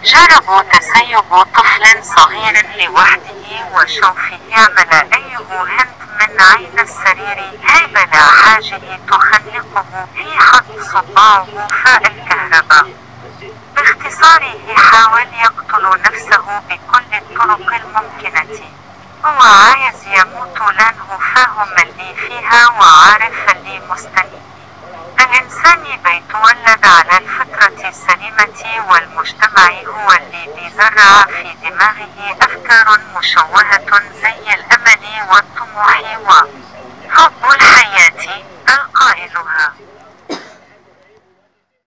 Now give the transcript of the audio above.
جربوا تسيب طفل صغير لوحده وشوفه يعمل أيه هنت من عين السرير هي بلا حاجه تخلقه هي حط صباعه فاء الكهرباء باختصاره حاول يقتل نفسه بكل الطرق الممكنة هو عايز يموت لانه فاهم اللي فيها وعارف اللي مستنيه الإنسان بيتولد على الفطرة السليمة والمجتمع هو اللي بيزرع في دماغه أفكار مشوهة زي الأمل والطموح و